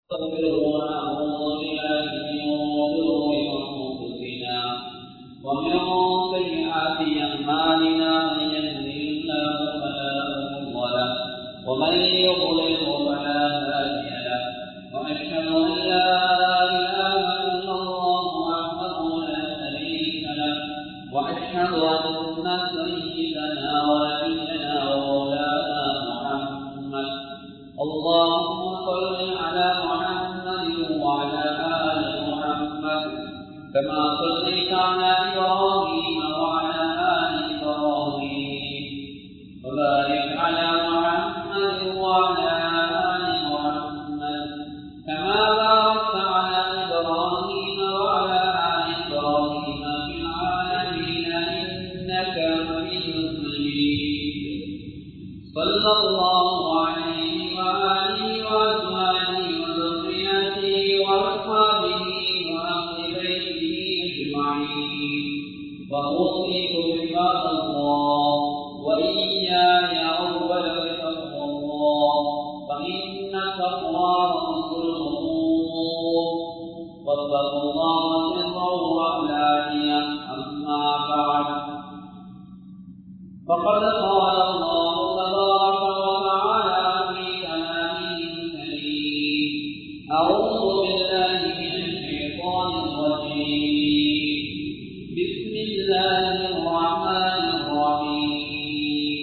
ومن سيئات أعمالنا من يهده الله فلا مضل له ومن يضلل فلا هادي له وأشهد أن لا إله إلا الله وحده لا شريك له وأشهد أن سيدنا ونبينا ومولانا محمد اللهم صل على محمد وعلى آل محمد كما صليت على إبراهيم وعلى آل إبراهيم وبارك على محمد وعلى آل محمد كما باركت على إبراهيم وعلى آل إبراهيم في العالمين إنك حميد مجيد صلى الله عليه وآله وأزواجه وذريته وأصحابه وأهل بيته أجمعين وأوصيكم عباد الله وإياي أولا بتقوى الله فإن التقوى رأس الأمور واتقوا الله سرا وعلانية أما بعد فقد قال الله تبارك وتعالى في كلامه الكريم أعوذ بالله من الشيطان الرجيم بسم الله الرحمن الرحيم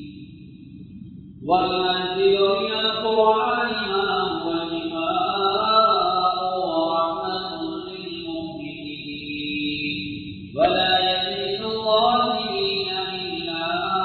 والمنزل من القرآن ما هو شفاء ورحمة للمؤمنين ولا يزيد الظالمين إلا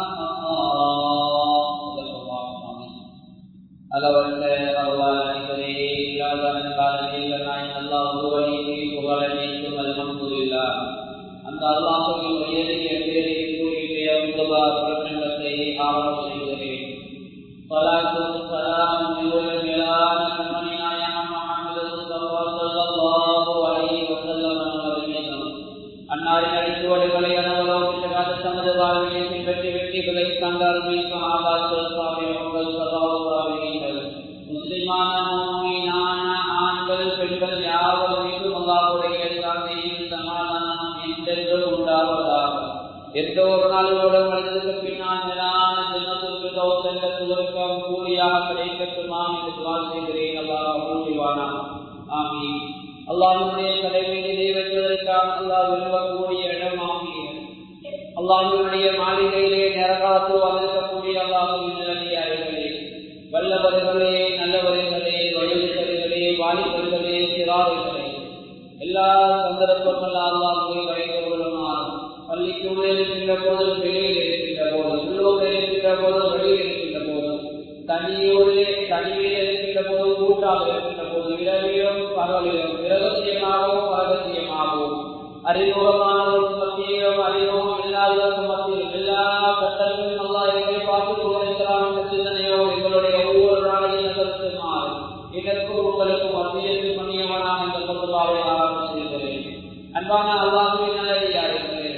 அளவற்ற அருளாளர்களே இல்லாதவன் காலத்தில் நான் அல்லாஹ் ஒருவனைக்கு புகழனைக்கும் அல்ஹம்துலில்லா அந்த அல்லாஹுவின் உயரிய பேரை கூறிய முதலா பிரகடனத்தை ஆரம்பம் செய்கிறேன் சலாத்தும் சலாம் இவர்கள் மேலான கண்மணி நாயகம் முஹம்மது முஸ்தபா ஸல்லல்லாஹு அலைஹி வஸல்லம் அவர்களிடம் அன்னாரின் அடிச்சுவடுகளை அனவலோகித்த தமது வாழ்வியை பின்பற்றி வெற்றிகளை கண்டாருமே சகாபாக்கள் சாமியங்கள் சகாபாவிகள் முஸ்லிமான மூமினான ஆண்கள் பெண்கள் யாவர் மீதும் அல்லாஹுடைய சாந்தியும் சமாதானம் என்றென்றும் உண்டாவதாக எந்த ஒரு நாளோட மனிதனுக்கு பின்னால் மேலான ஜென்மத்திற்கு தோசென்ற சுவருக்கம் கூலியாக கிடைக்கட்டுமா என்று துவா செய்கிறேன் அல்லாஹ் மூழ்கிவானா ஆமீன் அல்லாஹுடைய தலைமையிலே வைப்பதற்காக அல்லாஹ் விரும்பக்கூடிய இடமாகிய அல்லாஹுடைய மாளிகையிலே நிறகாத்து வளர்க்கக்கூடிய அல்லாஹுவின் நிலையாளர்களே வல்லவர்களே நல்லவர்களே வயோதிகர்களே வாலிபர்களே சிறார்களே எல்லா சந்தர்ப்பங்கள் அல்லாஹுவை வைத்து கொள்ளுமாறு பள்ளிக்கு உள்ளே இருக்கின்ற போது வெளியில் இருக்கின்ற போது உள்ளூர் இருக்கின்ற போது வெளியில் இருக்கின்ற போது தனியோடு தனியில் இருக்கின்ற போது கூட்டாக இருக்கின்ற போது இரவிலும் பகலிலும் இரகசியமாகவும் பரகசியமாகவும் அறிமுகமானவர்களுக்கு மத்தியிலும் அறிமுகம் இல்லாதவர்களுக்கு மத்தியிலும் எல்லா கட்டங்களும் அல்லா எங்களை பார்த்துக் கொண்டிருக்கிறான் என்ற சிந்தனையோடு எங்களுடைய ஒவ்வொரு நாளையும் நகர்த்துமாறு இதற்கும் உங்களுக்கு மத்தியில் மணியவனாக இந்த பொதுவாவை ஆரம்பம் செய்கிறேன் அன்பான அல்லாஹுவின் நல்லடியார்களே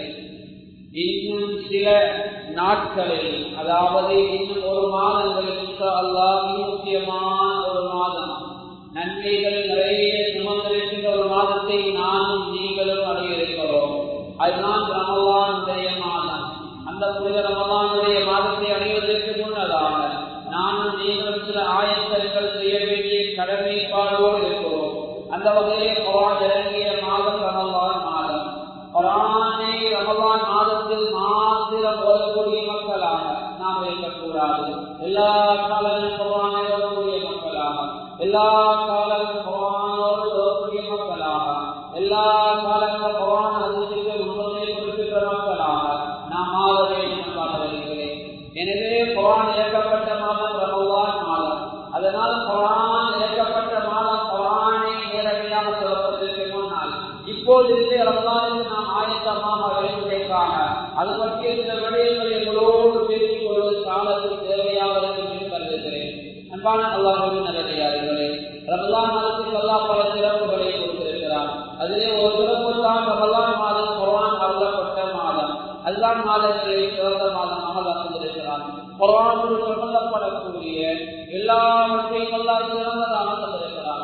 இன்னும் சில நாட்களில் அதாவது இன்னும் ஒரு மாதங்களுக்கு அல்லாஹ் முக்கியமான ஒரு மாதம் நன்மைகள் நிறைய சுமந்திருக்கின்ற ஒரு மாதத்தை நானும் நீங்களும் அடையிருக்கிறோம் அதுதான் ரமவானுடைய மாதம் அந்த புனித ரமவானுடைய மாதத்தை அடைவதற்கு முன்னதாக நானும் நீங்களும் சில ஆயத்தங்கள் செய்ய வேண்டிய கடமைப்பாடோடு இருக்கிறோம் அந்த வகையிலே குரான் இறங்கிய மாதம் ரமவான் மாதம் குரானை ரமவான் மாதத்தில் மாத்திரம் ஓதக்கூடிய மக்களாக நாம் இருக்கக்கூடாது எல்லா காலங்களும் குரானை ஓதக்கூடிய மக்களாக எல்லா காலங்களும் குரானோடு ஓதக்கூடிய மக்களாக எல்லா காலங்களும் குரான் அதிர்ச்சிக்கு முன்னே குறிப்பிட்ட மக்களாக நாம் ஆக வேண்டும் பார்க்கிறேன் எனவே குரான் இயக்கப்பட்ட மாதம் ரமவான் மாதம் அதனால் குரான் இயக்கப்பட்ட மாதம் குரானை நேரடியாக சொல்லப்பட்டிருக்க முன்னால் இப்போது இருந்தே ரமலானுக்கு நாம் ஆயத்தமாக வேண்டுவதற்காக அது பற்றிய சில விடயங்களை எங்களோடு பேசிக் கொள்வது காலத்தில் தேவையாக இருக்கும் என்று கருதுகிறேன் அன்பான அல்லாஹின் நல்லதையாளர்களே ரமலான் மாதத்தில் அல்லா பல சிறப்புகளை கொடுத்திருக்கிறார் அதிலே ஒரு சிறப்பு தான் ரமலான் மாதம் குரான் அருளப்பட்ட மாதம் அதுதான் மாதங்களில் சிறந்த மாதமாக தந்திருக்கிறார் குரானோடு சம்பந்தப்படக்கூடிய எல்லாவற்றையும் அல்லா சிறந்ததாக தந்திருக்கிறார்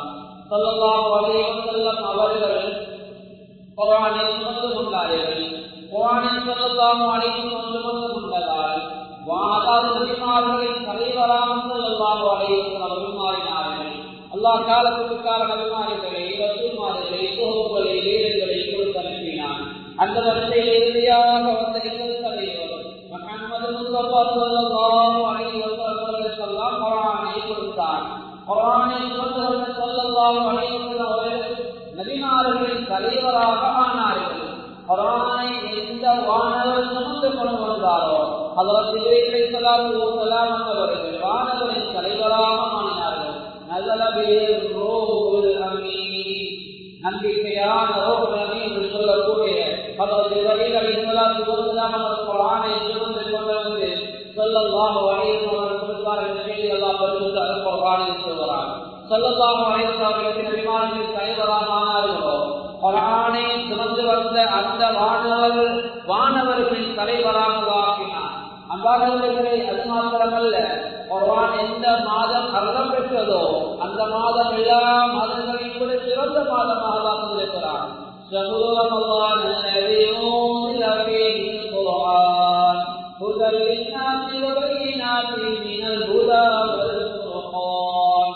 சொல்லலாம் வலைவசல்லம் அவர்கள் குரானை சுமந்து கொண்டார்கள் குரானை சொல்லலாம் அழைத்து சுமந்து கொண்டதால் வாதாது நபிமார்களின் தலைவராக சொல்லலாம் அழைத்து அவர்கள் மாறினார்கள் அல்லாஹ் காலத்துக்கு கால நபிமார்களை ரசூல்மார்களை சோகங்களை வீரர்களை கொடுத்து அனுப்பினான் அந்த வரிசையில் இறுதியாக வந்த எங்கள் தலைவர் முகமது முஸ்தபா ஸல்லல்லாஹு அலைஹி வஸல்லம் குர்ஆனை கொடுத்தார் குர்ஆனை சொன்னவர்கள் ஸல்லல்லாஹு அலைஹி வஸல்லம் அவர்கள் நபிமார்களின் தலைவராக ஆனார்கள் குர்ஆனை எந்த வானவர் சுமந்து கொண்டு வந்தாரோ ஹஜரத் ஜிப்ரீல் ஸல்லல்லாஹு அலைஹி வஸல்லம் அவர்கள் வானவரின் தலைவராக ஆனார்கள் நஸல பில் ரூஹுல் அமீன் நம்பிக்கையான ரோகமே என்று சொல்லக்கூடிய ஹஜரத் ஜிப்ரீல் அலைஹிஸ்ஸலாத்து வஸலாம் அவர் குர்ஆனை சுமந்து கொண்டு வந்து ஸல்லல்லாஹு அலைஹி வஸல்லம் கொடுத்தார்கள் செய்தி அல்லாஹ் பரிசுத்த அல் குர்ஆனில் சொல்கிறார் ஸல்லல்லாஹு அலைஹி வஸல்லம் நபிமார்களின் தலைவராக ஆனார்களோ குர்ஆனை சுமந்து வந்த அந்த வானவர் வானவர்களின் தலைவராக ஆக்கினார் அன்பானவர்களே அது மாத்திரமல்ல குர்ஆன் எந்த மாதம் அருளம் பெற்றதோ அந்த மாதம் எல்லா மாதங்களையும் விட சிறந்த மாதமாக தான் இருக்கிறார் شهر رمضان الذي أنزل فيه القرآن هدى للناس وبينات من الهدى والفرقان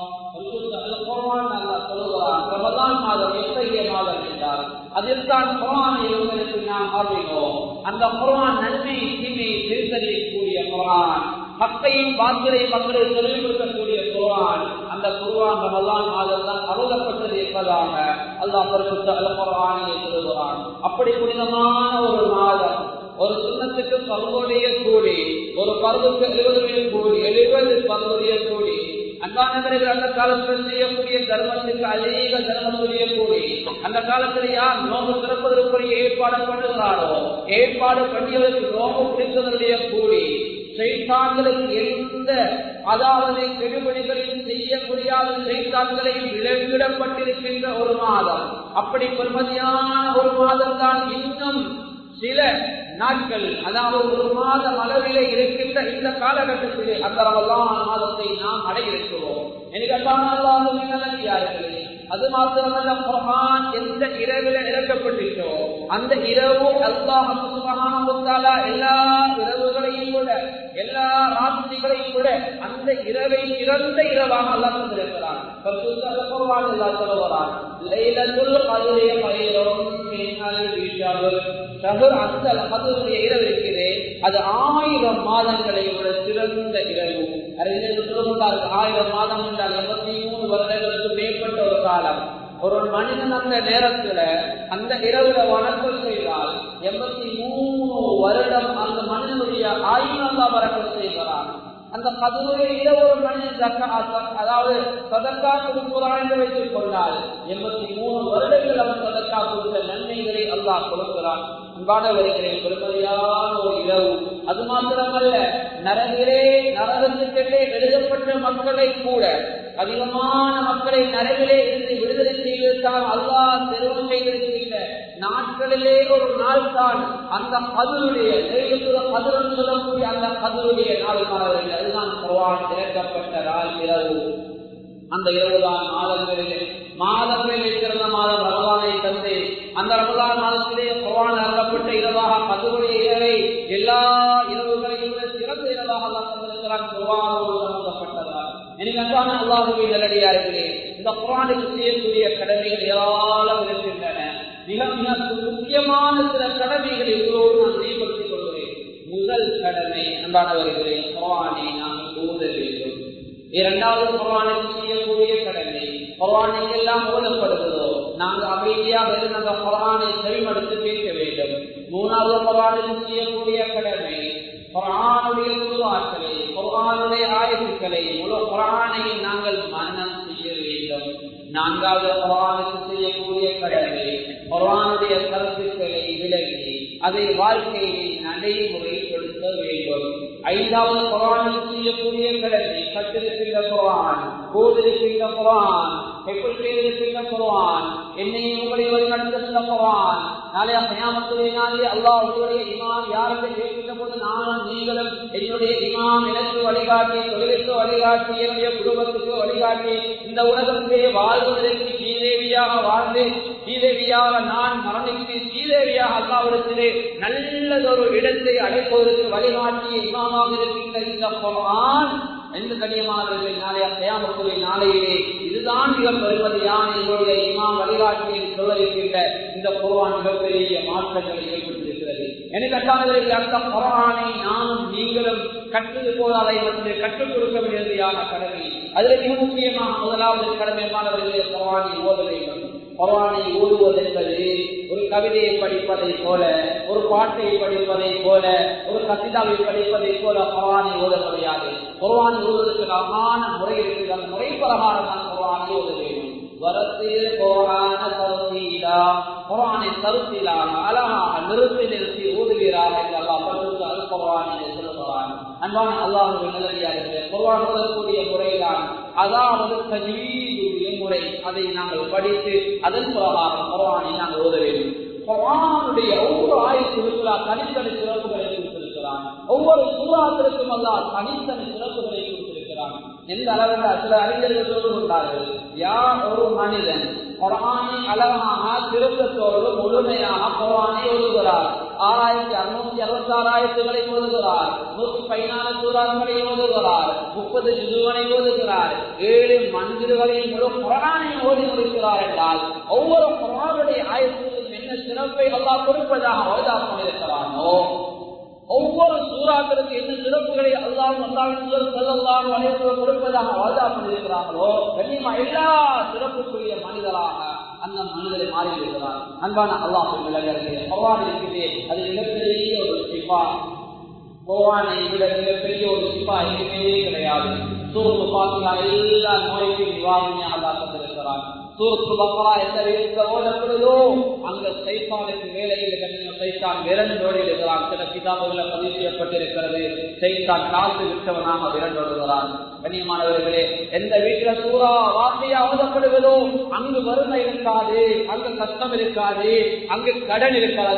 ரமதான் மாதம் எத்தகைய மாதம் என்றால் அதில் தான் குரானை உங்களுக்கு நாம் அறிவோம் அந்த குரான் நன்மை தீமை பிரித்தறியக்கூடிய குரான் மக்களையும் வாக்கிலை மக்களை சொல்லிக் கொடுக்கக்கூடிய குரான் அந்த குர்ஆன் ரமலான் மாதம் தான் அருளப்பட்டது என்பதாக அல்லாஹ் பரிசுத்த அல் குர்ஆனிலே சொல்கிறான் அப்படி புனிதமான ஒரு மாதம் ஒரு சுண்ணத்துக்கு பருவடைய கூலி ஒரு பருவுக்கு எழுபது கூலி எழுபது பருவடைய கூலி அன்பானவர்கள் அந்த காலத்தில் செய்யக்கூடிய தர்மத்துக்கு அதிக தர்மத்துடைய கூலி அந்த காலத்தில் யார் நோம்பு திறப்பதற்குரிய ஏற்பாடு பண்ணுகிறாரோ ஏற்பாடு பண்ணியவருக்கு நோம்பு பிடித்ததனுடைய கூலி செய்தான்களுக்கு எந்த அதாவது கெடுபடிகளையும் செய்ய முடியாத செய்தான்களையும் விலங்கிடப்பட்டிருக்கின்ற ஒரு மாதம் அப்படி பெருமதியான ஒரு மாதம் தான் இன்னும் சில நாட்கள் அதாவது ஒரு மாதம் அளவிலே இருக்கின்ற இந்த காலகட்டத்திலே அந்த ரமலான் மாதத்தை நாம் அடையிருக்கிறோம் எனக்கு அல்லாமல் அது மாத்திரமல்ல குர்ஆன் எந்த இரவில இறக்கப்பட்டிருக்கோ அந்த இரவு அல்லாஹ் சுப்ஹானஹு எல்லா இரவுகளையும் விட எல்லா ராத்திரிகளையும் விட அந்த இரவை சிறந்த இரவாக அல்லாஹ் தந்திருக்கிறான் குர்ஆன் அல்லாஹ் சொல்லுகிறான் லைலத்துல் கத்ரி கைரும் மின் அல்ஃபி ஷஹர் ஷஹர் அந்த கத்ருடைய இரவு இருக்கிறது அது ஆயிரம் மாதங்களை விட சிறந்த இரவு அறிஞர்கள் சொல்லுகிறார்கள் ஆயிரம் மாதம் என்றால் எண்பத்தி மூணு வருடங்களுக்கு மேற்பட்ட ஒரு காலம் ஒரு மனிதன் அந்த நேரத்துல அந்த இரவுல வணக்கம் செய்தால் எண்பத்தி மூணு வருடம் அந்த மனிதனுடைய ஆயுநந்தா வரக்கம் செய்கிறான் அந்த கதவுடைய இரவு ஒரு மனிதன் அதாவது சதக்கா கொடுக்கிறான் என்று வைத்துக் கொண்டால் எண்பத்தி மூணு வருடங்கள் அவன் சதக்கா கொடுத்த நன்மைகளை அல்லாஹ் கொடுக்கிறான் அன்பானவர்களே பெருமதியான ஒரு இரவு அது மாத்திரமல்ல நரகிலே நரகத்துக்கென்றே எழுதப்பட்ட மக்களை கூட அதிகமான மக்களை நரகிலே இருந்து விடுதலை செய்வதற்காக அல்லாஹ் தெரிவு செய்திருக்கின்ற நாட்களிலே ஒரு நாள் தான் அந்த கதருடைய கதிரன் சொல்லக்கூடிய அந்த கதருடைய நாள் மாணவர்கள் அதுதான் குர்ஆன் திறக்கப்பட்ட நாள் இரவு அந்த இரவுதான் மாதங்களிலே மாதங்களில் இருக்கிற மாதம் ரமலானை தந்து அந்த ரமலான் மாதத்திலே குர்ஆன் அருளப்பட்ட இரவாக கதருடைய இரவை எல்லா இரவுகளையும் விட சிறந்த இரவாக அல்லாஹ் தந்திருக்கிறான் குர்ஆனோடு சம்பந்தப்பட்டதால் எனக்கு அன்பான அல்லாஹுவை நல்லடியார்களே இந்த குர்ஆனுக்கு செய்யக்கூடிய கடமைகள் ஏராளம் இருக்கின்றன மிக மிக முக்கியமான சில கடமைகளை இவரோடு நான் நினைவுபடுத்திக் கொள்கிறேன் முதல் கடமை அன்பானவர்களே குர்ஆனை நாங்கள் ஓத வேண்டும் இரண்டாவது குர்ஆனுக்கு செய்யக்கூடிய கடமை குர்ஆன் எங்கெல்லாம் ஓதப்படுகிறதோ நாங்கள் அமைதியாக இருந்து அந்த குர்ஆனை செவிமடுத்து கேட்க வேண்டும் மூணாவது குர்ஆனுக்கு செய்யக்கூடிய கடமை குர்ஆனுடைய உருவாக்களை குர்ஆனுடைய ஆயத்துக்களை முழு குர்ஆனை நாங்கள் மனனம் செய்ய வேண்டும் நான்காவது குர்ஆனுக்கு செய்யக்கூடிய கடமை குர்ஆனுடைய கருத்துக்களை விலகி அதை வாழ்க்கையை நடைமுறைப்படுத்த வேண்டும் ஐந்தாவது குரானுக்கு செய்யக்கூடிய கடமை கட்டிருக்கின்ற குரான் போதிருக்கின்ற குரான் எப்படி செய்திருக்கின்ற குரான் என்னையும் உங்களை வழிநடத்துகின்ற குரான் நாளைய கயாமத்துடைய நாளே அல்லாஹ் உங்களுடைய இமாம் யாருக்கு கேட்கின்ற போது நானும் நீங்களும் என்னுடைய இமாம் எனக்கு வழிகாட்டி தொழிலுக்கு வழிகாட்டி என்னுடைய குடும்பத்துக்கு வழிகாட்டி இந்த உலகத்திலே வாழ்வதற்கு ஸ்ரீதேவியாக வாழ்ந்து ஸ்ரீதேவியாக நான் மரணித்து ஸ்ரீதேவியாக அல்லாவிடத்திலே நல்லதொரு இடத்தை அடைப்பதற்கு வழிகாட்டிய இமாமாக இருக்கின்ற இந்த குரான் எந்த கண்ணியமானவர்கள் நாளைய கயாமத்துறை நாளையிலே இதுதான் மிக பெருமதியான எங்களுடைய இமாம் வழிகாட்டியில் சொல்ல இருக்கின்ற இந்த குரான் மிகப்பெரிய மாற்றங்களை ஏற்படுத்தியிருக்கிறது எனக்கு அல்லாதவர்கள் அந்த குரானை நானும் நீங்களும் கற்றது போல அதை வந்து கற்றுக் கொடுக்க வேண்டியதையான கடமை அதில் மிக முக்கியமாக முதலாவது கடமையானவர்களே குரானை ஓத வேண்டும் குரானை ஓடுவது என்பது ஒரு கவிதையை படிப்பதை போல ஒரு பாட்டை படிப்பதை போல ஒரு கசிதாவை படிப்பதை போல குரானை ஓத முடியாது குரானை ஓதுவதற்கு அழகான முறை இருக்குது அந்த முறை பிரகாரம் தான் குரானை ஓத வேண்டும் வரத்தில் குரான தருத்தீலா குரானை தருத்தீலாக அழகாக நிறுத்தி நிறுத்தி ஓதுகிறார் என்று அல்லாஹ் பட்டு அல் குரானை சொல்லுகிறான் அன்பான அல்லாஹுடைய நிலவியாக குரான் ஓதக்கூடிய முறைதான் அதாவது தஜீதுடைய முறை அதை நாங்கள் படித்து அதன் பிரகாரம் குரானை நாங்கள் ஓத வேண்டும் குரானுடைய ஒவ்வொரு ஆயுத்திற்குள்ளா தனித்தனி சிறப்புகளை கொடுத்திருக்கிறான் ஒவ்வொரு சூறாத்திற்கும் அல்லா தனித்தனி சிறப்புகளை கொடுத்திருக்கிறான் எந்த அளவில் சில அறிஞர்கள் சொல்லுகின்றார்கள் யார் ஒரு மனிதன் குரானை அழகாக திருத்தத்தோடு முழுமையாக குரானை ஓதுகிறார் ஆறாயிரத்தி அறுநூத்தி அறுபத்தி ஆறாயிரத்துகளை ஓதுகிறார் நூத்தி பதினாலு சூறாக்களை ஓதுகிறார் முப்பது ஜுதுவனை ஓதுகிறார் ஏழு மந்திரங்களின் முழு குரானை ஓதி முடிக்கிறார் என்றால் ஒவ்வொரு குரானுடைய ஆயத்திலும் என்ன சிறப்பை அல்லாஹ் கொடுப்பதாக ஓதாக்கம் இருக்கிறானோ ஒவ்வொரு சூறாக்களுக்கு என்ன சிறப்புகளை அல்லாஹ் அல்லாஹ் அனைவரும் கொடுப்பதாக வாதா பண்ணியிருக்கிறார்களோ கண்ணியமா எல்லா சிறப்புக்குரிய மனிதராக அந்த மனிதரை மாறி இருக்கிறார் அன்பான அல்லாஹ் விலகர்களே பகவான் இருக்கிறே அது மிகப்பெரிய ஒரு சிப்பா பகவானை விட மிகப்பெரிய ஒரு சிப்பா எதுவுமே கிடையாது சூரத்து பாத்தியா எல்லா நோய்க்கும் நிவாரணியாக அல்லாஹ் தந்திருக்கிறார் சூரத்து பக்ரா எந்த வீட்டில் ஓடப்படுதோ அங்க சைத்தானுக்கு வேலையில் கண்ணியம் சைத்தான் விரண்டோடி இருக்கிறான் சில கிதாபுகளை பதிவு செய்யப்பட்டிருக்கிறது சைத்தான் காசு விட்டவனாக விரண்டோடுகிறான் கண்ணியமானவர்களே எந்த வீட்டுல சூறா வார்த்தையா ஓதப்படுவதோ அங்கு வறுமை இருக்காது அங்கு கஷ்டம் இருக்காது அங்கு கடன்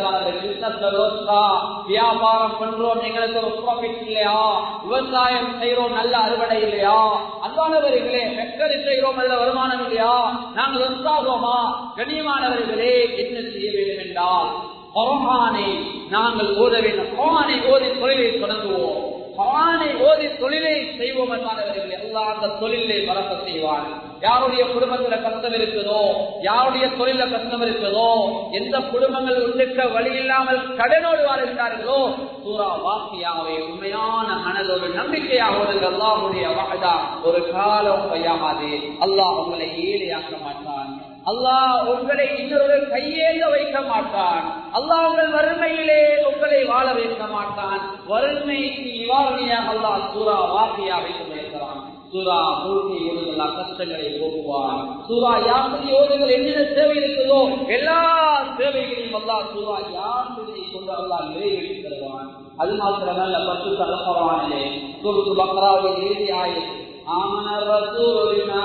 இருக்காது வியாபாரம் பண்றோம் எங்களுக்கு ஒரு ப்ராஃபிட் இல்லையா விவசாயம் செய்யறோம் நல்ல அறுவடை இல்லையா அன்பானவர்களே ஃபேக்டரி செய்யறோம் நல்ல வருமானம் இல்லையா நாங்கள் உற்சாகமா கண்ணியமானவர்களே என்ன செய்ய வேண்டும் என்றால் குரானை நாங்கள் ஓத வேண்டும் குரானை ஓதி தொழிலை தொடங்குவோம் குரானை ஓதி தொழிலை செய்வோம் என்றானவர்கள் எல்லாம் அந்த தொழிலை வளர்க்க செய்வான் யாருடைய குடும்பத்துல கஷ்டம் இருக்குதோ யாருடைய தொழில கஷ்டம் இருக்குதோ எந்த குடும்பங்கள் உள்ளிட்ட வழி இல்லாமல் கடனோடு வாழ்கிறார்களோ சூறா வாக்கியாகவே உண்மையான மனதோடு நம்பிக்கையாக அல்லாஹுடைய வாழா ஒரு காலம் கையாகாது அல்லாஹ் உங்களை ஏழையாக்க மாட்டான் அல்லாஹ் உங்களை இன்னொரு கையேந்த வைக்க மாட்டான் அல்லாஹ் உங்கள் வறுமையிலே உங்களை வாழ வைக்க மாட்டான் வறுமைக்கு நிவாரணியாக அல்லாஹ் சூறா வாக்கியா வைத்து வைக்கிறான் சூரா மூழ்கி ஓடுகளா கஷ்டங்களை போக்குவான் சூரா யாத்திரை ஓடுகள் என்னென்ன தேவை இருக்குதோ எல்லா தேவைகளையும் அல்லா சூரா யாத்திரை கொண்டு அல்லா நிறைவேற்றி தருவான் அது மாத்திரமல்ல பத்து தலப்பவானிலே சூரத்து பக்ராவை எழுதி ஆயிரம் ஆமன ரசூலினா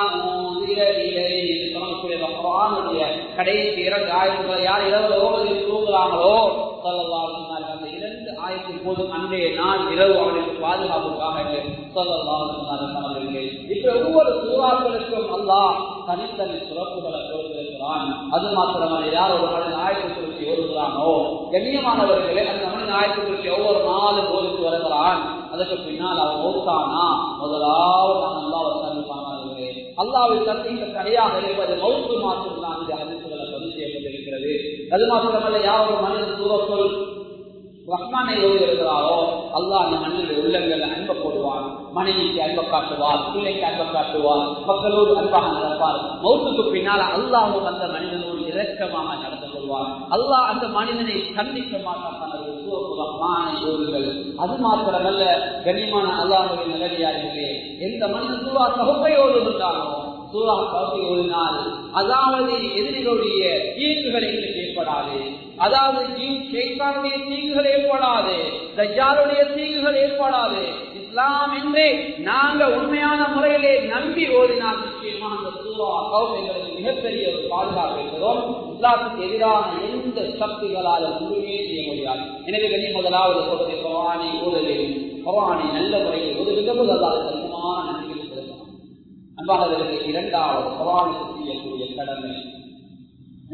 ஊதிய இலைஹி சொல்லக்கூடிய பக்ரானுடைய கடைசி இரண்டு ஆயிரங்களை யார் இரவு ஓவதில் தூங்குறாங்களோ சொல்லலாம் அந்த இரண்டு ஆயிரத்தின் போது அன்றைய நாள் இரவு அவனுக்கு பாதுகாப்புக்காக சொல்லலாம் சொன்னார்கள் இப்ப ஒவ்வொரு சூறாக்களுக்கும் அல்லாஹ் தனித்தனி சிறப்புகளை கொடுத்திருக்கிறான் அது மாத்திரமல்ல யார் ஒரு மனிதன் ஆயிரத்தி குறிச்சி ஓடுகிறானோ கண்ணியமானவர்களே அந்த மனிதன் ஆயிரத்தி குறிச்சி ஒவ்வொரு நாளும் ஓடிட்டு வருகிறான் அதற்கு பின்னால் அவன் ஓட்டானா முதலாவது அல்லாவை சந்திப்பானவர்களே அல்லாவை சந்திக்க தடையாக இருப்பது மௌத்து மாற்றம் தான் இந்த அமைப்புகளை பதிவு செய்யப்பட்டிருக்கிறது அது மாத்திரமல்ல யார் ஒரு மனிதன் சூரத்துள் ரஹ்மானை ஓடுகிறாரோ அல்லாஹ் அந்த மனிதனுடைய உள்ளங்களை அன்ப போடுவான் மனைவிக்கு அன்ப காட்டுவார் பிள்ளைக்கு அன்ப காட்டுவார் மக்களோடு அன்பாக நடப்பார் மௌத்துக்கு பின்னால் அல்லாஹும் அந்த மனிதனோடு இரக்கமாக நடந்து கொள்வார் அல்லாஹ் அந்த மனிதனை சந்திக்க மாட்டான் ரஹ்மானை ஓடுகள் அது மாத்திரமல்ல கண்ணியமான அல்லாஹுடைய நிலவியார்களே எந்த மனிதன் சூறா தொகுப்பை ஓடுகின்றானோ சூறா தொகுப்பை ஓடினால் அதாவது எதிரிகளுடைய தீர்ப்புகள் எங்களுக்கு ஏற்படாது அதாவது ஷெய்தானுடைய தீங்குகள் ஏற்படாது தஜாலுடைய தீங்குகள் ஏற்படாது இஸ்லாம் என்று நாங்க உண்மையான முறையிலே நம்பி ஓதினால் நிச்சயமா அந்த சூறா கௌசங்களுக்கு மிகப்பெரிய ஒரு பாதுகாப்பு இருக்கிறோம் இஸ்லாத்துக்கு எதிரான எந்த சக்திகளால் முழுமையே செய்ய முடியாது எனவே கண்ணி முதலாவது சொல்றது பவானி ஓதலே பவானி நல்ல முறையில் ஓதுகின்ற போது அல்லாத அதிகமான நன்றிகள் செலுத்தலாம் அன்பானவர்களுக்கு இரண்டாவது பவானி செய்யக்கூடிய கடமை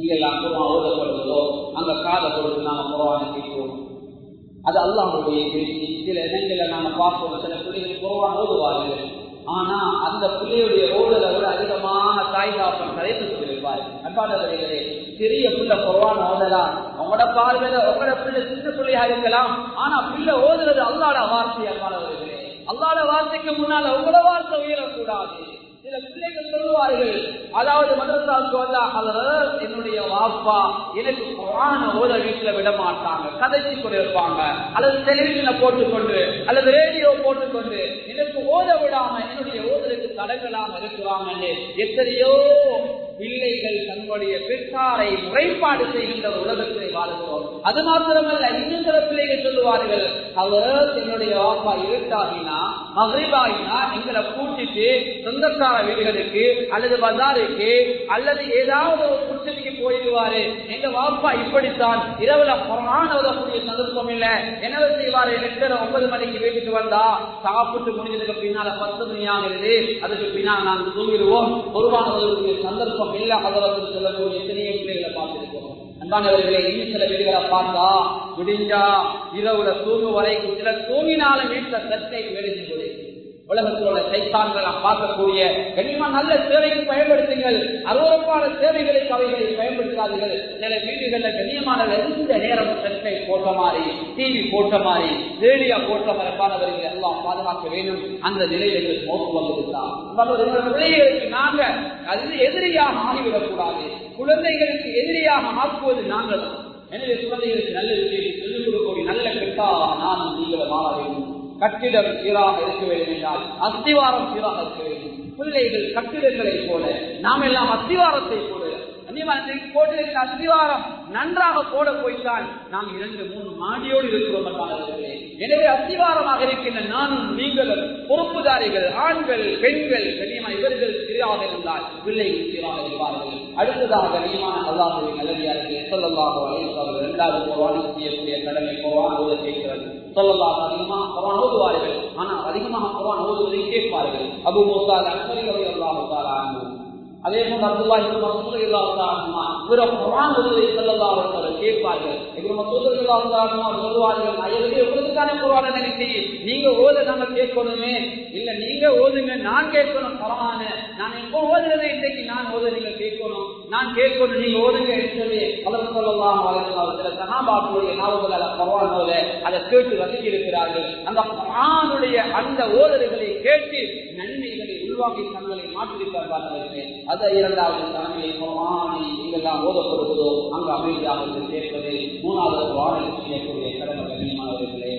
நீங்க எல்லாம் குருவான் ஓதப்படுவதோ அந்த காதை கொடுத்து நாம குருவானை கேட்கிறோம் அது அல்லாஹுடைய பேச்சு சில இடங்கள்ல நாம பார்ப்போம் சில பிள்ளைகள் குருவான் ஓதுவார்கள் ஆனா அந்த பிள்ளையுடைய ஓடலை விட அதிகமான தாய் தாப்பன் கரைத்து கொண்டிருப்பாரு அன்பானவர்களே சிறிய பிள்ளை குருவான் ஓதலாம் உங்களோட பார்வையில உங்களோட பிள்ளை சின்ன பிள்ளையா இருக்கலாம் ஆனா பிள்ளை ஓதுறது அல்லாட வார்த்தை அன்பானவர்களே அல்லாட வார்த்தைக்கு முன்னால உங்களோட வார்த்தை உயரக்கூடாது சில பிள்ளைகள் சொல்லுவார்கள் அதாவது மதரசாவுக்கு வந்தா அவர் என்னுடைய வாப்பா எனக்கு குரான ஓத வீட்டுல விட மாட்டாங்க கதைச்சு கொண்டிருப்பாங்க அல்லது டெலிவிஷனை போட்டுக்கொண்டு அல்லது ரேடியோ போட்டுக்கொண்டு எனக்கு ஓத விடாம என்னுடைய ஓதலுக்கு தடங்களாம இருக்கிறாங்க எத்தனையோ பிள்ளைகள் தங்களுடைய பெற்றாரை முறைப்பாடு செய்கின்ற உலகத்தை வாழ்கிறோம் அது மாத்திரமல்ல இன்னும் சில பிள்ளைகள் சொல்லுவார்கள் அவர் என்னுடைய வாப்பா இருட்டாகினா மகிழ்வாகினா எங்களை கூட்டிட்டு சொந்தக்கார வீடுகளுக்கு அல்லது பஜாருக்கு அல்லது ஏதாவது ஒரு குடிசைக்கு போயிடுவாரு எங்க வாப்பா இப்படித்தான் இரவுல புறமான உதவக்கூடிய சந்தர்ப்பம் இல்ல என்ன செய்வாரு எட்டரை ஒன்பது மணிக்கு வீட்டுக்கு வந்தா சாப்பிட்டு முடிஞ்சதுக்கு பின்னால பத்து மணி ஆகிறது அதுக்கு பின்னால் நாங்கள் தூங்கிடுவோம் ஒருவான உதவக்கூடிய சந்தர்ப்பம் இல்ல அதற்கு சொல்லக்கூடிய எத்தனையோ பிள்ளைகளை பார்த்திருக்கோம் அன்பானவர்களே இன்னும் சில வீடுகளை பார்த்தா விடிஞ்சா இரவுல தூங்கு வரைக்கும் சில தூங்கினாலும் வீட்டுல சட்டை வேலை செஞ்சு உலகத்தில் உள்ள சைத்தான்கள் நாம் பார்க்கக்கூடிய கனிமா நல்ல சேவைக்கு பயன்படுத்துங்கள் அருவறுப்பான சேவைகளை அவைகளை பயன்படுத்தாதீர்கள் சில வீடுகளில் கண்ணியமான எந்த நேரம் சட்டை போட்ட மாதிரி டிவி போட்ட மாதிரி ரேடியோ போட்ட மரப்பானவர்கள் எல்லாம் பாதுகாக்க வேண்டும் அந்த நிலையில் எங்களுக்கு மோசம் வந்திருக்கிறார் பிள்ளைகளுக்கு நாங்க அது எதிரியாக ஆகிவிடக்கூடாது குழந்தைகளுக்கு எதிரியாக ஆக்குவது நாங்கள் தான் எனவே குழந்தைகளுக்கு நல்ல விஷயத்தை சொல்லிக் கொடுக்கக்கூடிய நல்ல கெட்டாக நானும் நீங்களும் மாற வேண்டும் கட்டிடம் சீராக இருக்க வேண்டும் என்றால் அஸ்திவாரம் சீராக இருக்க வேண்டும் பிள்ளைகள் கட்டிடங்களை போல நாம் எல்லாம் அஸ்திவாரத்தை போல போட்டிருக்கிற அஸ்திவாரம் நன்றாக போட போய்த்தான் நாம் இரண்டு மூணு மாடியோடு இருக்கிறோம் என்பார்களே எனவே அஸ்திவாரமாக இருக்கின்ற நானும் நீங்களும் பொறுப்புதாரிகள் ஆண்கள் பெண்கள் கண்ணியமா இவர்கள் சீராக இருந்தால் பிள்ளைகள் சீராக இருப்பார்கள் அடுத்ததாக கண்ணியமான அல்லாஹுவின் நல்லடியார்கள் சொல்லல்லாக அவர்கள் இரண்டாவது போவான் செய்யக்கூடிய கடமை போவான் ஓத கேட்கிறது சொல்லலாம் அதிகமாக குரான் ஓதுவார்கள் ஆனால் அதிகமாக குரான் ஓதுவதை கேட்பார்கள் அபு மோசால் அன்பரி அவை அல்லாஹு அதே போல அப்துல்லா இப்னு மசூத் ரலியல்லாஹு அன்ஹு பிற குர்ஆன் ஓதுவதை ஸல்லல்லாஹு அலைஹி வஸல்லம் கேட்பார்கள் இப்னு மசூத் ரலியல்லாஹு அன்ஹு சொல்வார்கள் ஐயவே உங்களுக்கு தானே குர்ஆன் நினைச்சி நீங்க ஓத நாங்க கேட்கணுமே இல்ல நீங்க ஓதுங்க நான் கேட்கணும் குர்ஆன நான் எப்போ ஓதுறதை இன்னைக்கு நான் ஓத நீங்க கேட்கணும் நான் கேட்கணும் நீங்க ஓதுங்க என்று சொல்லி அவர் ஸல்லல்லாஹு அலைஹி வஸல்லம் சில சஹாபாக்களுடைய நாவுகளால குர்ஆன் ஓத அதை கேட்டு ரசித்து இருக்கிறார்கள் அந்த குர்ஆனுடைய அந்த ஓதல்களை கேட்டு நன்மைகளை உள்வாங்கி தங்களை மாற்றிருக்கிறார்கள் அது இரண்டாவது தலைமையை குரானை எங்கெல்லாம் ஓதப்படுவதோ அங்கு அமைதியாக இருந்து கேட்பது மூணாவது குரானை செய்யக்கூடிய கடமை கண்ணியமானவர்களே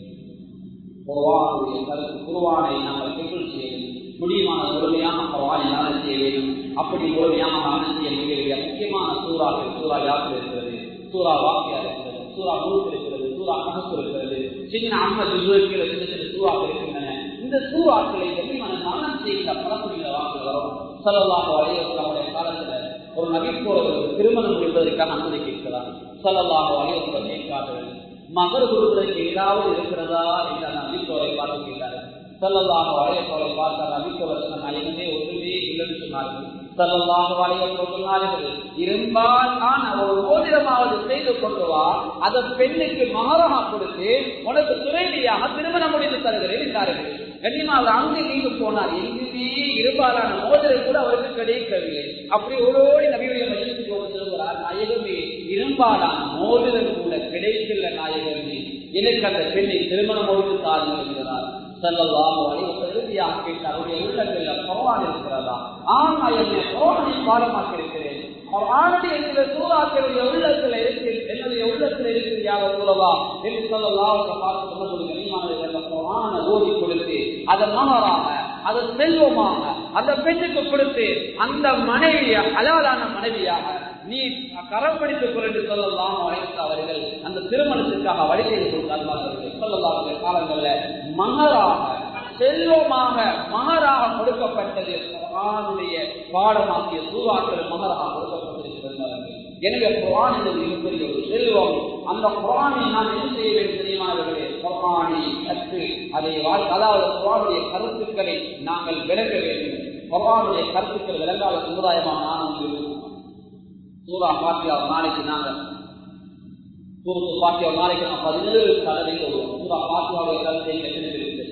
குர்வானுடைய கருத்து குருவானை நாங்கள் கேட்கல் செய்ய வேண்டும் முடியுமான முழுமையாக குர்வானை நாங்கள் செய்ய வேண்டும் அப்படி முழுமையாக நாங்கள் செய்ய முடியவில்லை முக்கியமான சூறாக்கள் சூறா யாருக்கு இருக்கிறது சூறா வாக்கியா இருக்கிறது சூறா முழுக்க இருக்கிறது சூறா கணக்கு இருக்கிறது சின்ன அம்மது இருக்கிறது சின்ன சின்ன சூறாக்கள் இருக்கின்றன இந்த சூறாக்களை கண்ணியமான நானம் செய்கிற பழக்கூடிய வாக்குகள் வரும் சல்லல்லாஹு அலைஹி வஸல்லம் காலத்துல ஒரு நபிப்போரவர்கள் திருமணம் முடிப்பதற்காக அனுமதி கேட்கிறார் சல்லல்லாஹு அலைஹி வஸல்லம் கேட்கிறார்கள் மகர் கொடுப்பதற்கு ஏதாவது இருக்கிறதா என்று அந்த நபிப்போரை பார்த்து கேட்டார்கள் சல்லல்லாஹு அலைஹி வஸல்லம் பார்த்த நபிப்போர் நான் எதுவுமே ஒன்றுமே இல்லைன்னு சொன்னார்கள் சல்லல்லாஹு அலைஹி வஸல்லம் சொன்னார்கள் இருந்தால் நான் ஒரு மோதிரமாவது செய்து கொண்டு வா அதை பெண்ணுக்கு மகரமா கொடுத்து உனக்கு துறைவியாக திருமணம் முடித்து தருகிறேன் என்றார்கள் கண்ணியமா அவர் அங்கு நீங்க போனார் எங்குமே இருபாலான மோதிரம் கூட அவருக்கு கிடைக்கவில்லை அப்படி ஓடோடி நபியுடைய மகிழ்ச்சிக்கு ஒரு சொல்கிறார் நாயகமே இரும்பாலான மோதிரம் கூட கிடைக்கல நாயகமே எனக்கு அந்த பெண்ணை திருமணம் முடித்து தாருங்கள் என்கிறார் செல்லலாம் இறுதியாக கேட்டு அவருடைய உள்ளத்தில் குறவான் இருக்கிறதா ஆனா என்னை குறவானை பாடமாக்கி இருக்கிறேன் ஆணுடைய சில சூறாக்களுடைய உள்ளத்தில் இருக்கு என்னுடைய உள்ளத்தில் இருக்குது யார் சொல்லவா என்று சொல்லலாம் பார்த்து சொல்லக்கூடிய கனிமானவர்கள் ஓடி கொடுத்து அதை மகராக அதை செல்வமாக அந்த பெண்ணுக்கு கொடுத்து அந்த மனைவிய அலாலான மனைவியாக நீ கரம் பிடித்துக் கொள் என்று சொல்லலாம் அழைத்த அவர்கள் அந்த திருமணத்திற்காக வழி செய்து கொடுத்தார்கள் சொல்லலாம் காலங்கள்ல மகராக செல்வமாக மகராக கொடுக்கப்பட்டது குரானுடைய பாடமாக்கிய சூறாக்கள் மகராக கொடுக்கப்பட்டிருக்கிறார்கள் எனவே குரான் என்பது மிகப்பெரிய ஒரு செல்வம் அந்த குரானை நாம் என்ன செய்ய வேண்டும் தெரியுமானவர்களே குரானை கற்று அதை அதாவது குரானுடைய கருத்துக்களை நாங்கள் விளக்க வேண்டும் குரானுடைய கருத்துக்கள் விளங்காத சமுதாயமாக நான் இருக்கும் சூரா பாத்தியா நாளைக்கு நாங்க சூரத்து பாத்தியா நாளைக்கு நான் பதினேழு தடவை வருவோம் சூரா பாத்தியாவுடைய கருத்தை எத்தனை பேருக்கு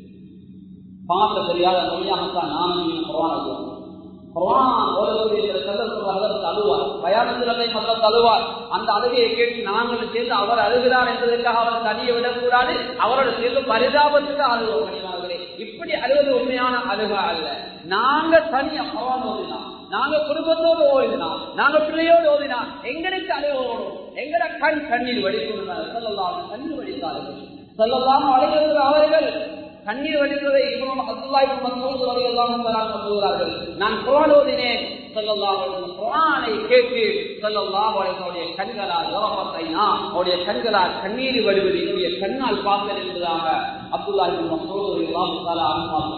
பார்க்க தெரியாத மொழியாகத்தான் நானும் குரான் குரான் ஓதக்கூடிய சில சந்தர்ப்பங்கள் அழுவார் பயானத்திலே மக்கள் அழுவார் அந்த அழுகையை கேட்டு நாங்கள் சேர்ந்து அவர் அழுகிறார் என்பதற்காக அவர் தனியை விடக்கூடாது அவரோட சேர்ந்து பரிதாபத்துக்கு அழுவோம் கனிமார்களே இப்படி அழுவது உண்மையான அழுகா அல்ல நாங்க தனியா குரான் ஓதினோம் நாங்க குடும்பத்தோடு ஓடினோம் நாங்க பிள்ளையோடு ஓடினோம் எங்களுக்கு அழுக ஓடும் எங்கட கண் கண்ணீர் வடிக்கிறார் சொல்லலாம் கண்ணீர் வடித்தார்கள் சொல்லலாம் அழைக்கிறது அவர்கள் கண்ணீர் வடித்ததை இவனும் அப்துல்லாஹி மசூத் ரலியல்லாஹு சொல்கிறார்கள் நான் குர்ஆன் ஓதினேன் ஸல்லல்லாஹு அலைஹி வஸல்லம் குர்ஆனை கேட்டு ஸல்லல்லாஹு அலைஹி வஸல்லம் கண்களால் யரஃபத்தைனா அவருடைய கண்களால் கண்ணீர் வடிவது என்னுடைய கண்ணால் பார்த்தேன் என்பதாக அப்துல்லாஹி மசூத் ரலியல்லாஹு தஆலா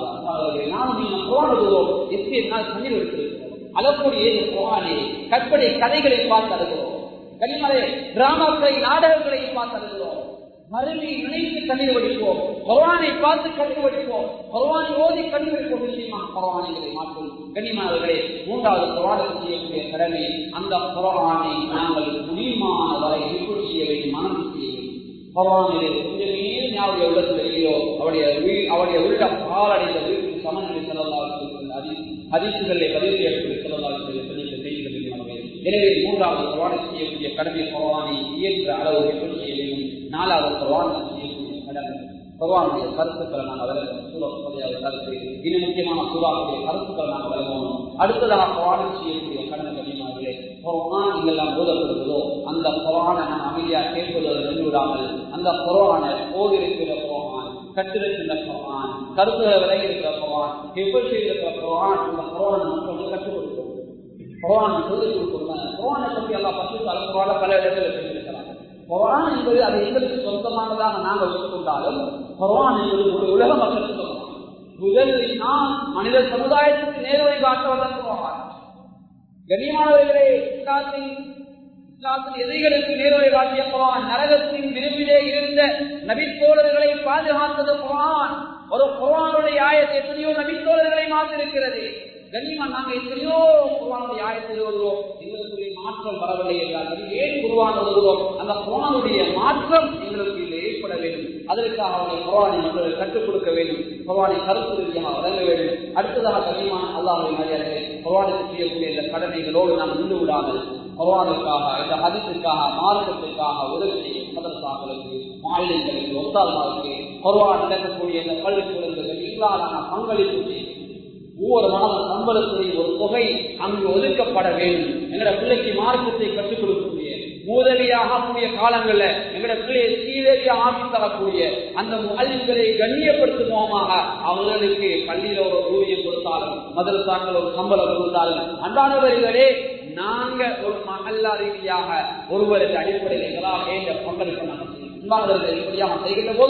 அன்ஹு நானும் இந்த குர்ஆன் ஓதுவோம் எத்தனை நாள் கண்ணீர் வடித்திருக்கிறோம் அழக்கூடிய குர்ஆனை கற்பனை கதைகளை பார்த்து அழுகிறோம் கனிமலை டிராமாக்களை நாடகங்களை பார்த்து அழுகிறோம் மறுமை நினைத்து கண்ணீர் வடிப்போம் பகவானை பார்த்து கண்ணீர் வடிப்போம் பகவானை ஓதி கண்ணீர் வடிப்போம் நிச்சயமா பகவானைகளை மாற்றும் கண்ணியமானவர்களே மூன்றாவது பகவானுக்கு செய்யக்கூடிய கடமை அந்த பகவானை நாங்கள் முடியுமான வரை எப்படி செய்ய வேண்டும் மனம் செய்ய வேண்டும் பகவானிலே கொஞ்சமே ஞாபகம் உள்ளத்தில் இல்லையோ அவருடைய அவருடைய உள்ள பாலடைந்த வீட்டுக்கு சமநிலை செல்லலாம் அதிர்ச்சிகளை பதிவு செய்யக்கூடிய செல்லலாம் செய்திகள் எனவே மூன்றாவது பகவானை செய்யக்கூடிய கடமை பகவானை இயன்ற அளவு எப்படி செய்ய வேண்டும் நாலாவது பகவான் செய்யக்கூடிய கடமை பகவானுடைய கருத்துக்களை நாங்கள் விளக்கணும் சூழல் கருத்து இது முக்கியமான சூழலுடைய கருத்துக்களை நாங்கள் விளக்கணும் அடுத்ததாக பகவானை செய்யக்கூடிய கடமை கடினமாகவே பகவான் எங்கெல்லாம் போதப்படுகிறதோ அந்த பகவானை நாம் அமைதியாக கேட்பதோடு நின்று விடாமல் அந்த பகவானை போதிருக்கிற பகவான் கட்டிருக்கின்ற பகவான் கருத்துக்களை விலகி இருக்கிற பகவான் எப்படி செய்திருக்கிற பகவான் அந்த பகவானை மக்களுக்கு கற்றுக் கொடுக்கும் பகவான் சொல்லிக் கொடுக்கும் பகவானை பற்றி எல்லாம் பத்து தலைமுறை பல இடங்களில் சொல்லியிருக்கிறாங்க குரான் என்பது அது எங்களுக்கு சொந்தமானதாக நாங்கள் ஒத்துக்கொண்டாலும் குரான் என்பது ஒரு உலக மக்களுக்கு சொந்தம் முதலில் நாம் மனித சமுதாயத்துக்கு நேர்வழி காட்ட வந்த குரான் கண்ணியமானவர்களே இஸ்லாத்தின் இஸ்லாத்தின் எதிரிகளுக்கு நேர்வழி காட்டிய குரான் நரகத்தின் விரும்பிலே இருந்த நபித்தோழர்களை பாதுகாத்தது குரான் ஒரு குரானுடைய ஆயத்தை எத்தனையோ நபித்தோழர்களை மாற்றிருக்கிறது கண்ணியமா நாங்க எத்தனையோ குருவானுடைய ஆயத்தில் வருகிறோம் எங்களுக்கு மாற்றம் வரவில்லை என்றால் ஏன் குருவான் வருகிறோம் அந்த குரானுடைய மாற்றம் எங்களுக்கு இல்லை ஏற்பட வேண்டும் அதற்காக அவருடைய குரானை மக்கள் கற்றுக் கொடுக்க வேண்டும் குரானை கருத்து ரீதியாக வழங்க வேண்டும் அடுத்ததாக கண்ணியமான அல்லாஹுடைய மரியாதை குரானுக்கு செய்யக்கூடிய இந்த கடமைகளோடு நாம் நின்று விடாமல் குரானுக்காக இந்த ஹதித்துக்காக மார்க்கத்திற்காக உதவி செய்யும் மதரசாக்களுக்கு மாநிலங்களுக்கு ஒத்தாள்மாருக்கு குரான் நடக்கக்கூடிய இந்த பள்ளிக்கூடங்களுக்கு இல்லாத பங்களிப்பு செய்யும் ஒவ்வொரு மாதம் சம்பளத்துடைய ஒரு தொகை அங்கு ஒதுக்கப்பட வேண்டும் எங்கட பிள்ளைக்கு மார்க்கத்தை கற்றுக் கொடுக்கக்கூடிய மூதவியாக கூடிய காலங்கள்ல எங்கட பிள்ளையை சீதவியா ஆக்கி தரக்கூடிய அந்த முகல்களை கண்ணியப்படுத்துவோமாக அவர்களுக்கு பள்ளியில ஒரு ஊதியம் கொடுத்தாலும் மதரசாக்கள் ஒரு சம்பளம் கொடுத்தாலும் அன்றானவர்களே நாங்க ஒரு மகல்லா ரீதியாக ஒருவருக்கு அடிப்படையில் எங்களால் ஏற்ற பங்களிப்பு நாங்கள் செய்யும் இப்படியாக செய்கின்ற போது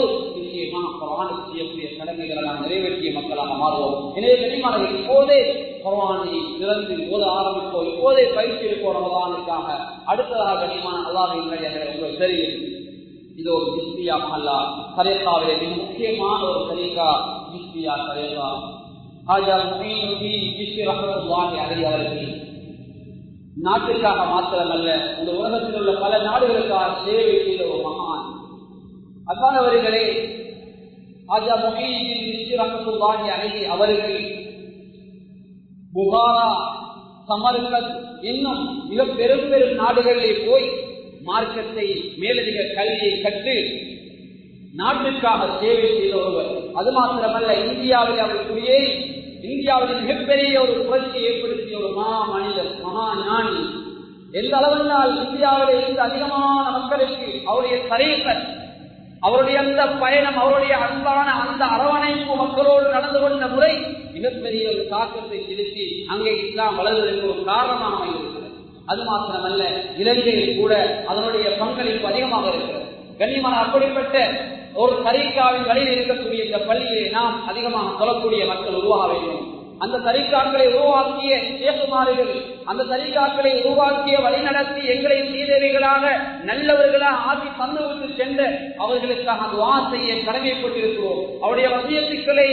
செய்யக்கூடிய கடமைகளை நாம் நிறைவேற்றிய மக்களாக மாறுவோம் எனவே பெரியமானவர்கள் இப்போதே பகவானை திறந்து போத ஆரம்பிப்போம் இப்போதே பயிற்சி எடுப்போம் ரமதானுக்காக அடுத்ததாக கனிமான அல்லாவின் உங்களுக்கு தெரியும் இது ஒரு ஜிஸ்பியா மஹல்லா சரேகாவிலே மிக முக்கியமான ஒரு சரீகா ஜிஸ்பியா சரேகா ஹாஜா முஹீனுddin ஜிஸ்பி ரஹ்மத்துல்லாஹி அலைஹி அவர்கள் நாட்டுக்காக மாத்திரமல்ல இந்த உலகத்தில் உள்ள பல நாடுகளுக்காக சேவை செய்த ஒரு மகான் அல்லாதவர்களே ஆஜா முஹீனுddin ரஹ்மத்துல்லாஹி அலைஹி அவர்கள் புகாரா சமர்கத் இன்னும் மிக பெரும் பெரும் நாடுகளிலே போய் மார்க்கத்தை மேலதிக கல்வியை கற்று நாட்டுக்காக சேவை செய்த ஒருவர் அது மாத்திரமல்ல இந்தியாவில் அவர் குடியேறி இந்தியாவில் மிகப்பெரிய ஒரு புரட்சியை ஏற்படுத்திய ஒரு மா மனிதர் மகா ஞானி எந்த அளவென்றால் இந்தியாவில் இருந்து அதிகமான மக்களுக்கு அவருடைய தரீசர் அவருடைய அந்த பயணம் அவருடைய அன்பான அந்த அரவணைப்பு மக்களோடு நடந்து கொண்ட முறை மிகப்பெரிய ஒரு தாக்கத்தை செலுத்தி அங்கே இஸ்லாம் வளர்வதற்கு ஒரு காரணமாக இருக்கிறது அது மாத்திரமல்ல இலங்கையில் கூட அதனுடைய பங்களிப்பு அதிகமாக இருக்கிறது கண்ணியமான அப்படிப்பட்ட ஒரு தரீக்காவின் வழியில் இருக்கக்கூடிய இந்த பள்ளியை நாம் அதிகமாக சொல்லக்கூடிய மக்கள் உருவாக வேண்டும் அந்த தரிக்காக்களை உருவாக்கிய சேகுமாரிகள் அந்த தரிக்காக்களை உருவாக்கிய வழிநடத்தி எங்களை சீதேவிகளாக நல்லவர்களாக ஆக்கி தந்து விட்டு சென்ற அவர்களுக்காக துவா செய்ய கடமைப்பட்டிருக்கிறோம் அவருடைய வசியத்துக்களை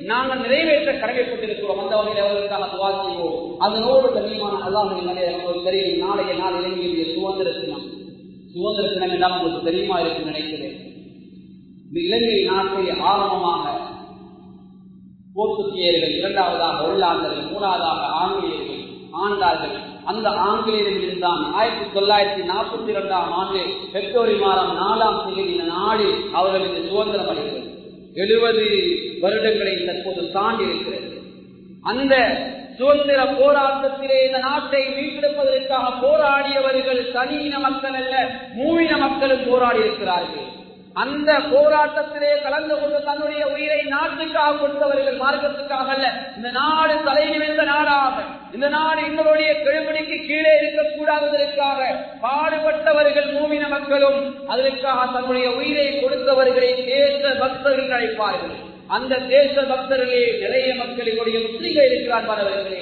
நாங்கள் நிறைவேற்ற கடமைப்பட்டிருக்கிறோம் அந்த வகையில் அவர்களுக்காக துவா செய்வோம் அதனோடு கண்ணியமான அல்லாஹின் நிலையை நமக்கு தெரியும் நாளைய நாள் இலங்கையுடைய சுதந்திர தினம் சுதந்திர தினம் என்றால் உங்களுக்கு தெரியுமா இருக்கும் நினைக்கிறேன் இந்த இலங்கை நாட்டை ஆரம்பமாக போர்த்துகேயர்கள் இரண்டாவதாக உள்ளாந்தர்கள் மூணாவதாக ஆங்கிலேயர்கள் ஆண்டார்கள் அந்த ஆங்கிலேயர்களில் தான் ஆயிரத்தி தொள்ளாயிரத்தி நாற்பத்தி இரண்டாம் ஆண்டு பிப்ரவரி மாதம் நாலாம் தேதி இந்த நாடு அவர்களுக்கு சுதந்திரம் அளிக்கிறது எழுபது வருடங்களை தற்போது தாண்டி இருக்கிறது அந்த சுதந்திர போராட்டத்திலே இந்த நாட்டை மீட்டெடுப்பதற்காக போராடியவர்கள் தனியின மக்கள் அல்ல மூவின மக்களும் போராடி இருக்கிறார்கள் அந்த போராட்டத்திலே கலந்து கொண்டு தன்னுடைய உயிரை நாட்டுக்காக கொடுத்தவர்கள் மார்க்கத்துக்காக அல்ல இந்த நாடு தலை நிமிர்ந்த நாடாக இந்த நாடு எங்களுடைய கெழுமணிக்கு கீழே இருக்கக்கூடாததற்காக பாடுபட்டவர்கள் மூவின மக்களும் அதற்காக தன்னுடைய உயிரை கொடுத்தவர்களை தேச பக்தர்கள் அழைப்பார்கள் அந்த தேச பக்தர்களே நிறைய மக்கள் எங்களுடைய முஸ்லிம்கள் இருக்கிறார் மாணவர்களே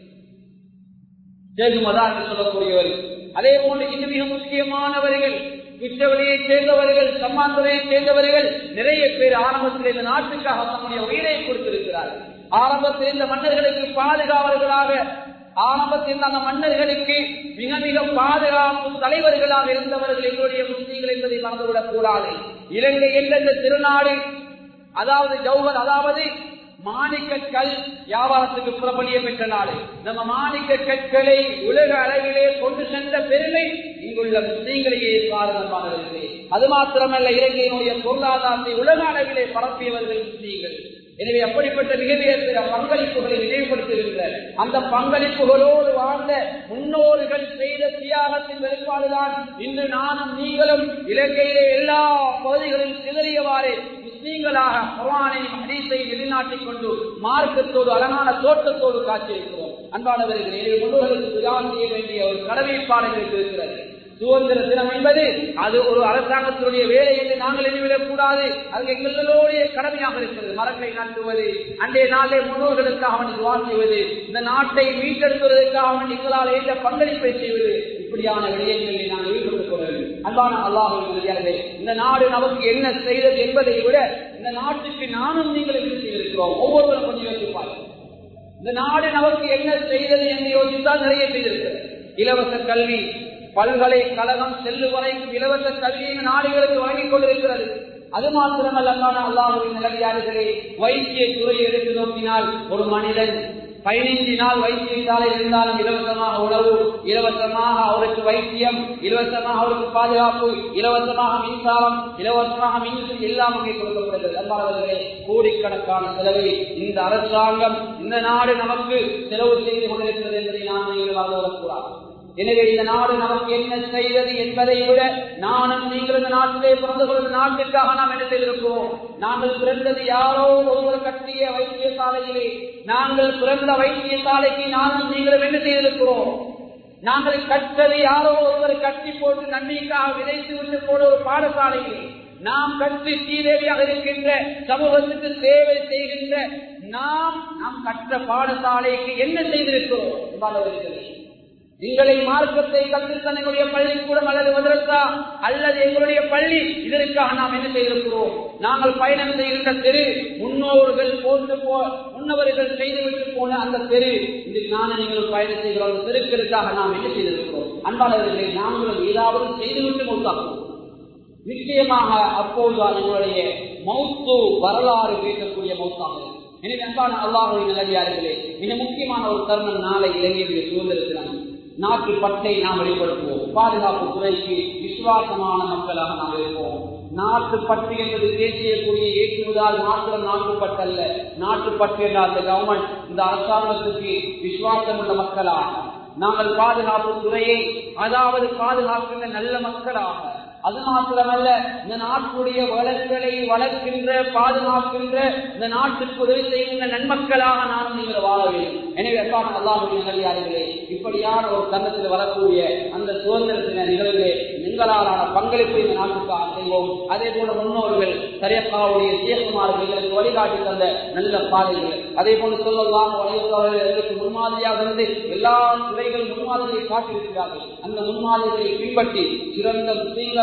ஜெகுமதா என்று சொல்லக்கூடியவர்கள் அதே போன்று இது மிக முக்கியமானவர்கள் குற்றவழியை சேர்ந்தவர்கள் சம்மாந்துறையை சேர்ந்தவர்கள் நிறைய பேர் ஆரம்பத்தில் இந்த நாட்டுக்காக தன்னுடைய உயிரை கொடுத்திருக்கிறார்கள் ஆரம்பத்தில் இந்த மன்னர்களுக்கு பாதுகாவலர்களாக ஆரம்பத்தில் அந்த மன்னர்களுக்கு மிக மிக பாதுகாப்பு தலைவர்களாக இருந்தவர்கள் எங்களுடைய முஸ்லீம்கள் என்பதை மறந்துவிடக் கூடாது இலங்கை என்ற இந்த திருநாடு அதாவது ஜௌஹர் அதாவது மாணிக்க கல் வியாபாரத்துக்கு புறப்படிய பெற்ற நாடு நம்ம மாணிக்க கற்களை உலக அளவிலே கொண்டு சென்ற பெருமை இங்குள்ள முஸ்லீம்களையே பாரதமானவர்களே அது மாத்திரமல்ல இலங்கையினுடைய பொருளாதாரத்தை உலக அளவிலே பரப்பியவர்கள் முஸ்லீம்கள் எனவே அப்படிப்பட்ட மிக மிக பங்களிப்புகளை நினைவுபடுத்துகின்ற அந்த பங்களிப்புகளோடு வாழ்ந்த முன்னோர்கள் செய்த தியாகத்தின் வெளிப்பாடுதான் இன்று நானும் நீங்களும் இலங்கையிலே எல்லா பகுதிகளிலும் சிதறியவாறு முஸ்லீம்களாக குரானை ஹதீஸை நிலைநாட்டிக் கொண்டு மார்க்கத்தோடு அழகான தோட்டத்தோடு காட்சியிருக்கிறோம் அன்பானவர்களே முன்னோர்களுக்கு தியாகம் செய்ய வேண்டிய ஒரு கடமைப்பாடுகளுக்கு இருக்கிறது சுதந்திர தினம் என்பது அது ஒரு அரசாங்கத்தினுடைய வேலை என்று நாங்கள் எண்ணிவிடக் கூடாது அது எங்களுடைய கடமையாக இருக்கிறது மரங்களை நாட்டுவது அன்றைய நாளே முன்னோர்களுக்காக அவனை துவா செய்வது இந்த நாட்டை மீட்டெடுப்பதற்காக அவன் எங்களால் ஏற்ற பங்களிப்பை செய்வது இப்படியான விடயங்களில் நாங்கள் ஈடுபட்டுக் கொள்ள வேண்டும் அன்பான அல்லாஹே இந்த நாடு நமக்கு என்ன செய்தது என்பதை விட இந்த நாட்டுக்கு நானும் நீங்கள் என்ன செய்திருக்கிறோம் ஒவ்வொருவரும் கொஞ்சம் யோசிப்பார்கள் இந்த நாடு நமக்கு என்ன செய்தது என்று யோசித்தால் நிறைய செய்திருக்கிறது இலவச கல்வி பல்கலைக்கழகம் செல்லும் வரைக்கும் இலவச கல்வியை நாடுகளுக்கு வழங்கிக் கொண்டிருக்கிறது அது மாத்திரமல்ல அல்லாஹுவின் நிலவியாளர்களே வைத்திய துறையை எடுத்து நோக்கினால் ஒரு மனிதன் பதினைஞ்சு நாள் வைத்தியசாலை இருந்தாலும் இலவசமாக உணவு இலவசமாக அவருக்கு வைத்தியம் இலவசமாக அவருக்கு பாதுகாப்பு இலவசமாக மின்சாரம் இலவசமாக மின்சாரம் எல்லாம் அங்கே கொடுக்கப்படுகிறது அன்பாளர்களே கோடிக்கணக்கான செலவை இந்த அரசாங்கம் இந்த நாடு நமக்கு செலவு செய்து கொண்டிருக்கிறது என்பதை நாம் நீங்கள் வரக்கூடாது எனவே இந்த நாடு நமக்கு என்ன செய்தது என்பதை விட நானும் நீங்கள் இந்த நாட்டிலே பிறந்த கொள்ளும் நாட்டுக்காக நாம் என்ன செய்திருக்கிறோம் நாங்கள் பிறந்தது யாரோ ஒருவர் கட்டிய வைத்தியசாலையிலே நாங்கள் பிறந்த வைத்தியசாலைக்கு நானும் நீங்களும் என்ன செய்திருக்கிறோம் நாங்கள் கற்றது யாரோ ஒருவர் கட்டி போட்டு நன்மைக்காக விதைத்து விட்டு போன ஒரு பாடசாலையிலே நாம் கற்று சீதேவியாக இருக்கின்ற சமூகத்துக்கு சேவை செய்கின்ற நாம் நாம் கற்ற பாடசாலைக்கு என்ன செய்திருக்கிறோம் என்பாளர்களே எங்களை மார்க்கத்தை கற்றுத்தன் எங்களுடைய பள்ளிக்கூடம் அல்லது மதரசா அல்லது எங்களுடைய பள்ளி இதற்காக நாம் என்ன செய்திருக்கிறோம் நாங்கள் பயணம் செய்கின்ற தெரு முன்னோர்கள் போன்று போ முன்னவர்கள் செய்துவிட்டு போன அந்த தெரு இன்றைக்கு நானும் நீங்கள் பயணம் செய்கிறோம் அந்த தெருக்களுக்காக நாம் என்ன செய்திருக்கிறோம் அன்பாளர்களை நாங்களும் ஏதாவது செய்துவிட்டு மௌத்தாக்குவோம் நிச்சயமாக அப்போதுதான் எங்களுடைய மௌத்து வரலாறு பேசக்கூடிய மௌத்தாக எனவே அன்பான அல்லாஹுடைய நிலவியார்களே மிக முக்கியமான ஒரு தருணம் நாளை இளைஞர்களுடைய சுதந்திரத்தினம் நாட்டு பட்டை நாம் வெளிப்படுத்துவோம் பாதுகாப்பு துறைக்கு விசுவாசமான மக்களாக நாம் இருப்போம் நாட்டு பட்டு என்பது தேசிய கொடியை ஏற்றுவதால் மாத்திரம் நாட்டுப்பட்டல்ல நாட்டுப்பட்டு என்ற அந்த கவர்மெண்ட் இந்த அரசாங்கத்துக்கு விசுவாசம் உள்ள மக்களாக நாங்கள் பாதுகாப்பு துறையை அதாவது பாதுகாக்கின்ற நல்ல மக்களாக அது மாத்திரமல்ல இந்த நாட்டுடைய வளங்களை வளர்க்கின்ற பாதுகாக்கின்ற இந்த நாட்டுக்கு உதவி செய்கின்ற நன்மக்களாக நாம் நீங்கள் வாழ வேண்டும் எனவே அப்பான அல்லாஹுடைய நல்லியார்களே இப்படியான ஒரு தருணத்தில் வரக்கூடிய அந்த சுதந்திரத்தின நிகழ்வு எங்களாலான பங்களிப்பு இந்த நாட்டுக்காக செய்வோம் அதே போல முன்னோர்கள் சரியப்பாவுடைய சேகுமார்கள் எங்களுக்கு வழிகாட்டி தந்த நல்ல பாதைகள் அதே போல சொல்லலாம் வலியுறுத்தவர்களுக்கு முன்மாதிரியாக இருந்து எல்லா துறைகள் முன்மாதிரியை காட்டியிருக்கிறார்கள் அந்த முன்மாதிரியை பின்பற்றி சிறந்த முஸ்லீம்களாக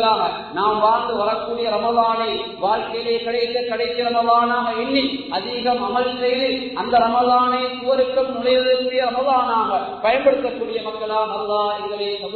ரமலானாக நாம் வாழ்ந்து வரக்கூடிய ரமலானை வாழ்க்கையிலே கிடைத்த கிடைத்த ரமலானாக எண்ணி அதிகம் அமல் செய்து அந்த ரமலானை சுவருக்கும் நுழைவதற்குரிய ரமலானாக பயன்படுத்தக்கூடிய மக்களாக அல்லாஹ் எங்களை